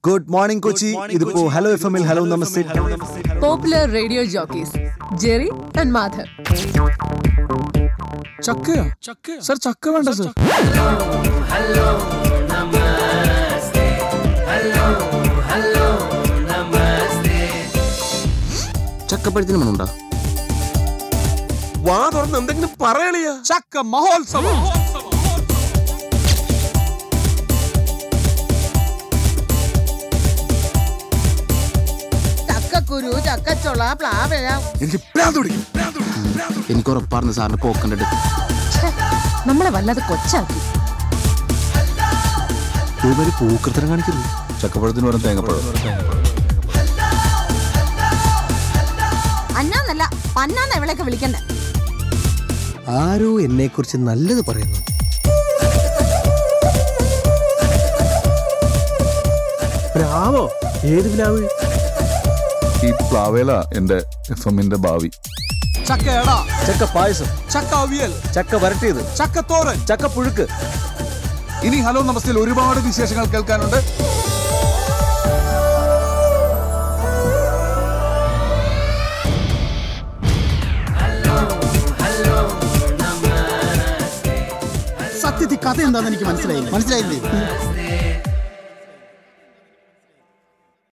Good morning Kochi ഇതിപ്പോ hello F എമ്മിൽ hello namaste popular radio jockeys Jerry and Madhav. ചക്കയോ sir ചക്ക വേണ്ട സർ ചക്കപ്പഴത്തിന് മണമുണ്ടോ വാ തുറന്ന് എന്തെങ്കിലും പറയളിയ ചക്ക മഹോത്സവം ചക്കക്കുരു ചക്കച്ചുള പ്ലാവിഴ എനിക്ക് ഭ്രാന്ത് പിടിക്കും എനിക്ക് ഉറപ്പാർന്ന് സാറിന്റെ പോക്കൻ്റെ നമ്മളെ വല്ലാതെ കൊച്ചാക്കി ഒരുമാതിരി പൂക്കൃത്തരം കാണിക്കുന്നു ചക്കപ്പഴത്തിന് പകരം തേങ്ങപ്പഴം അന്നാന്നല്ല പന്നാന്ന ഇവളെയൊക്കെ വിളിക്കണ്ടേ ആരോ എന്നെ കുറിച്ച് നല്ലത് പറയുന്നു പ്ലാവോ ഏത് പ്ലാവ് ഈ പ്ലാവേല എന്റെ എഫ് എമ്മിന്റെ ഭാവി ചക്ക എട ചക്ക പായസം ചക്ക അവിയൽ ചക്ക വരട്ടിയത് ചക്ക തോരൻ ചക്ക പുഴുക്ക് ഇനി ഹലോ നമസ്തയിൽ ഒരുപാട് വിശേഷങ്ങൾ കേൾക്കാനുണ്ട് സത്യത്തിൽ കഥ എന്താണെന്ന് എനിക്ക് മനസ്സിലായില്ല മനസ്സിലായില്ലേ